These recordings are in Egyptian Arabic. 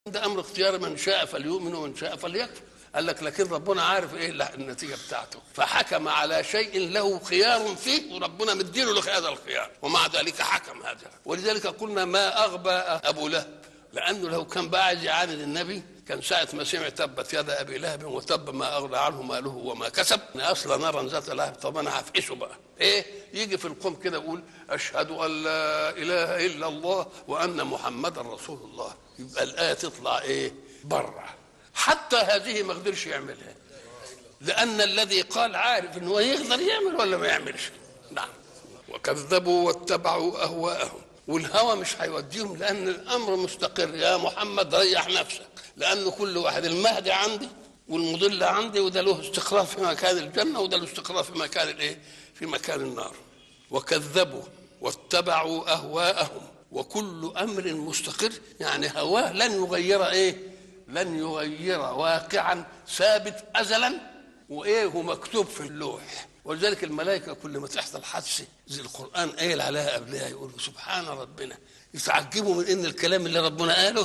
ده امر اختياري من شاء فليؤمن ومن شاء فليكفر قال لك لكن ربنا عارف ايه لا- النتيجه بتاعته فحكم على شيء له خيار فيه وربنا مديله له هذا الخيار ومع ذلك حكم هذا ولذلك قلنا ما اغبى ابو لهب لانه لو كان بقى عايز يعاند النبي كان ساعة ما سمع تبت يد ابي لهب وتب ما اغنى عنه ماله وما كسب ان اصل نارا ذات لهب طب انا هفقسه بقى ايه يجي في القوم كده يقول اشهد ان لا اله الا الله وان محمدا رسول الله يبقى الايه تطلع ايه بره حتى هذه ما قدرش يعملها لان الذي قال عارف انه يقدر يعمل ولا ما يعملش نعم وكذبوا واتبعوا اهواءهم والهوى مش هيوديهم لان الامر مستقر يا محمد ريح نفسك لان كل واحد المهدي عندي والمضل عندي وده له استقرار في مكان الجنه وده له استقرار في مكان الايه؟ في مكان النار وكذبوا واتبعوا اهواءهم وكل امر مستقر يعني هواه لن يغير ايه؟ لن يغير واقعا ثابت ازلا وايه هو مكتوب في اللوح ولذلك الملائكه كل ما تحصل حادثه زي القران قايل عليها قبلها يقولوا سبحان ربنا يتعجبوا من ان الكلام اللي ربنا قاله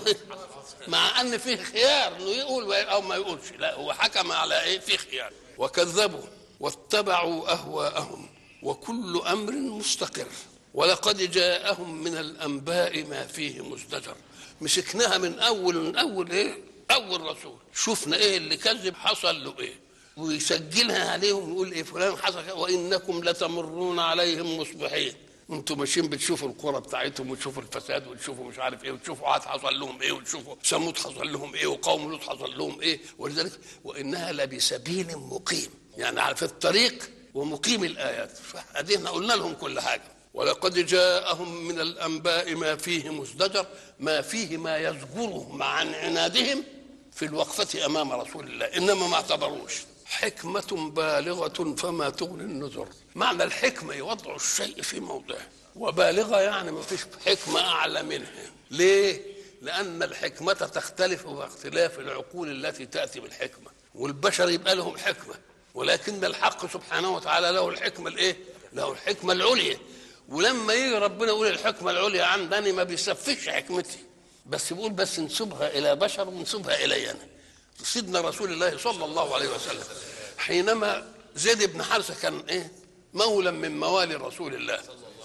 مع ان فيه خيار انه يقول او ما يقولش لا هو حكم على ايه في خيار وكذبوا واتبعوا اهواءهم وكل امر مستقر ولقد جاءهم من الانباء ما فيه مزدجر مسكناها من اول من اول ايه اول رسول شفنا ايه اللي كذب حصل له ايه ويسجلها عليهم يقول ايه فلان حصل كذا، وانكم لتمرون عليهم مصبحين انتوا ماشيين بتشوفوا القرى بتاعتهم وتشوفوا الفساد وتشوفوا مش عارف ايه وتشوفوا عاد حصل لهم ايه وتشوفوا ثمود حصل لهم ايه وقوم لوط حصل لهم ايه ولذلك وانها لبسبيل مقيم يعني على في الطريق ومقيم الايات فادينا قلنا لهم كل حاجه ولقد جاءهم من الانباء ما فيه مزدجر ما فيه ما يزجرهم عن عنادهم في الوقفة أمام رسول الله إنما ما اعتبروش حكمة بالغة فما تغني النذر معنى الحكمة يوضع الشيء في موضعه وبالغة يعني ما فيش حكمة أعلى منها ليه؟ لأن الحكمة تختلف باختلاف العقول التي تأتي بالحكمة والبشر يبقى لهم حكمة ولكن الحق سبحانه وتعالى له الحكمة الإيه؟ له الحكمة العليا ولما يجي ربنا يقول الحكمة العليا عندني ما بيسفش حكمتي بس بيقول بس نسبها الى بشر ونسبها الي انا سيدنا رسول الله صلى الله عليه وسلم حينما زيد بن حارثه كان ايه مولى من موالي رسول الله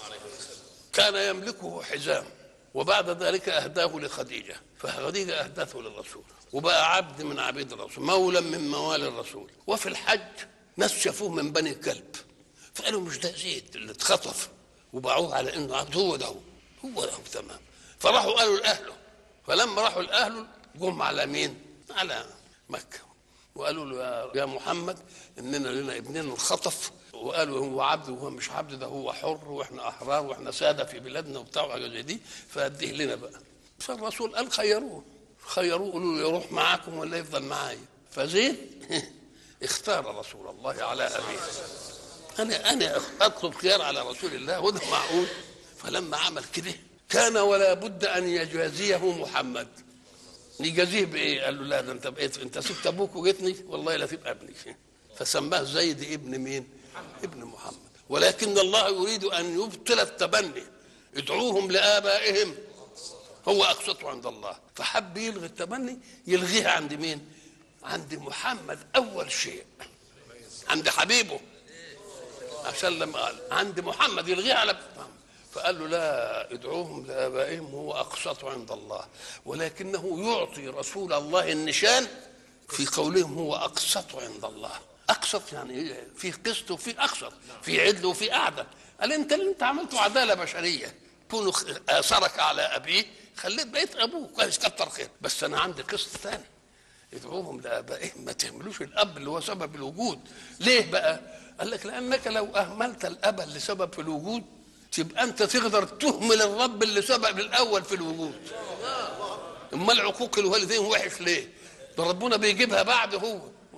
كان يملكه حزام وبعد ذلك اهداه لخديجه فخديجه اهدته للرسول وبقى عبد من عبيد الرسول مولى من موالي الرسول وفي الحج ناس شافوه من بني الكلب فقالوا مش ده زيد اللي اتخطف وباعوه على انه عبد هو ده هو هو ده هو تمام فراحوا قالوا لاهله فلما راحوا لاهله جم على مين؟ على مكه وقالوا له يا- يا محمد اننا لنا ابننا انخطف وقالوا هو عبد وهو مش عبد ده هو حر واحنا احرار واحنا ساده في بلادنا وبتاع وحاجه زي دي فاديه لنا بقى فالرسول قال خيروه خيروه قالوا له يروح معاكم ولا يفضل معايا فزيد اختار رسول الله على ابيه انا انا اطلب خيار على رسول الله وده معقول فلما عمل كده كان ولا بد ان يجازيه محمد يجازيه بايه؟ قال له لا ده انت بقيت انت سبت ابوك وجيتني والله لا تبقى ابني فسماه زيد ابن مين؟ ابن محمد ولكن الله يريد ان يبطل التبني ادعوهم لابائهم هو اقسط عند الله فحب يلغي التبني يلغيها عند مين؟ عند محمد اول شيء عند حبيبه عشان لما قال عند محمد يلغيها على فقال له لا ادعوهم لابائهم هو اقسط عند الله ولكنه يعطي رسول الله النشان في قولهم هو اقسط عند الله اقسط يعني في قسط وفي اقسط في عدل وفي اعدل قال انت اللي انت عملته عداله بشريه كونه اثرك على ابيه خليت بقيت ابوه كويس كتر خير بس انا عندي قسط ثاني ادعوهم لابائهم ما تهملوش الاب اللي هو سبب الوجود ليه بقى قال لك لانك لو اهملت الاب اللي سبب في الوجود تبقى انت تقدر تهمل الرب اللي سبب الاول في الوجود امال عقوق الوالدين وحش ليه ده ربنا بيجيبها بعد هو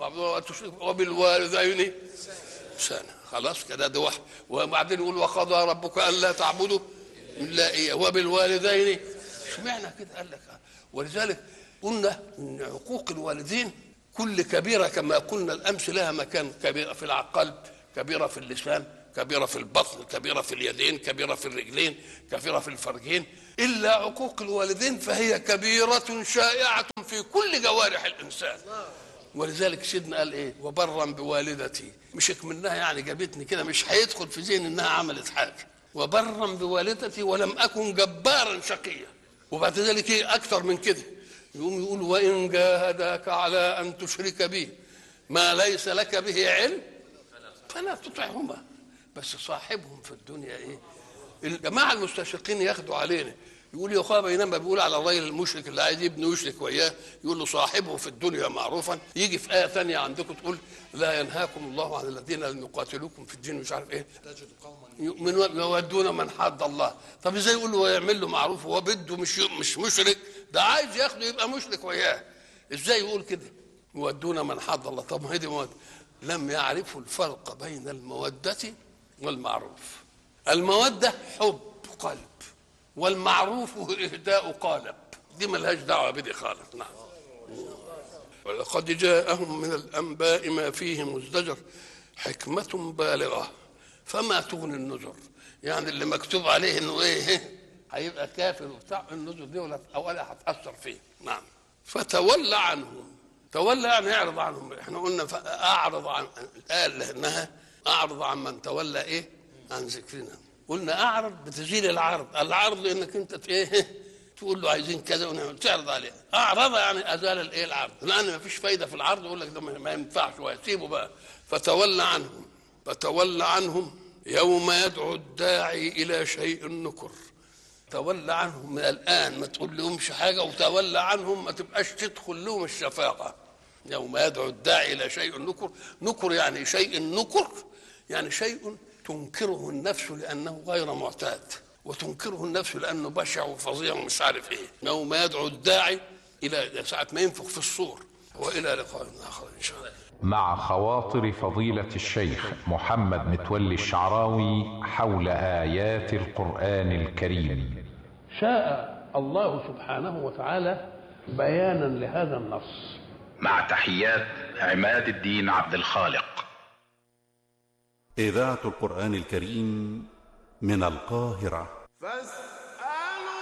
وبالوالدين سنة خلاص كده ده واحد وبعدين يقول وقضى ربك الا تعبدوا الا اياه وبالوالدين اشمعنى كده قال لك ولذلك قلنا ان عقوق الوالدين كل كبيره كما قلنا الامس لها مكان كبيره في القلب كبيره في اللسان كبيرة في البطن كبيرة في اليدين كبيرة في الرجلين كبيرة في الفرجين إلا عقوق الوالدين فهي كبيرة شائعة في كل جوارح الإنسان ولذلك سيدنا قال ايه وبرا بوالدتي مش منها يعني جابتني كده مش هيدخل في ذهن انها عملت حاجه وبرا بوالدتي ولم اكن جبارا شقيا وبعد ذلك ايه اكثر من كده يقوم يقول وان جاهداك على ان تشرك بي ما ليس لك به علم فلا تطعهما بس صاحبهم في الدنيا ايه الجماعه المستشرقين ياخدوا علينا يقول يا اخويا بينما بيقول على الراجل المشرك اللي عايز ابنه يشرك وياه يقول له صاحبه في الدنيا معروفا يجي في ايه ثانيه عندكم تقول لا ينهاكم الله عن الذين لم يقاتلوكم في الدين مش عارف ايه من يودون من حد الله طب ازاي يقول له ويعمل له معروف وهو بده مش مش مشرك ده عايز ياخده يبقى مشرك وياه ازاي يقول كده يودون من حد الله طب ما هي دي مودة لم يعرفوا الفرق بين المودة والمعروف المودة حب قلب والمعروف إهداء قالب دي ملهاش دعوة بدي خالص نعم ولقد جاءهم من الأنباء ما فيه مزدجر حكمة بالغة فما تغني النذر يعني اللي مكتوب عليه انه ايه هيبقى كافر وبتاع النذر دي ولا اولا هتاثر فيه نعم فتولى عنهم تولى يعني اعرض عنهم احنا قلنا اعرض عن قال لانها اعرض عن من تولى ايه عن ذكرنا قلنا اعرض بتزيل العرض العرض انك انت ايه تقول له عايزين كذا ونعمل تعرض عليه اعرض يعني ازال الايه العرض لان ما فيش فايده في العرض يقول لك ده ما ينفعش ويسيبه بقى فتولى عنهم فتولى عنهم يوم يدعو الداعي الى شيء نكر تولى عنهم من الان ما تقول لهمش حاجه وتولى عنهم ما تبقاش تدخل لهم الشفاقه يوم يدعو الداعي الى شيء نكر نكر يعني شيء نكر يعني شيء تنكره النفس لانه غير معتاد وتنكره النفس لانه بشع وفظيع ومش عارف ايه يوم يدعو الداعي الى ساعه ما ينفخ في الصور والى لقاء اخر ان شاء الله مع خواطر فضيلة الشيخ محمد متولي الشعراوي حول آيات القرآن الكريم شاء الله سبحانه وتعالى بيانا لهذا النص مع تحيات عماد الدين عبد الخالق إذاعة القرآن الكريم من القاهرة فاستمعوا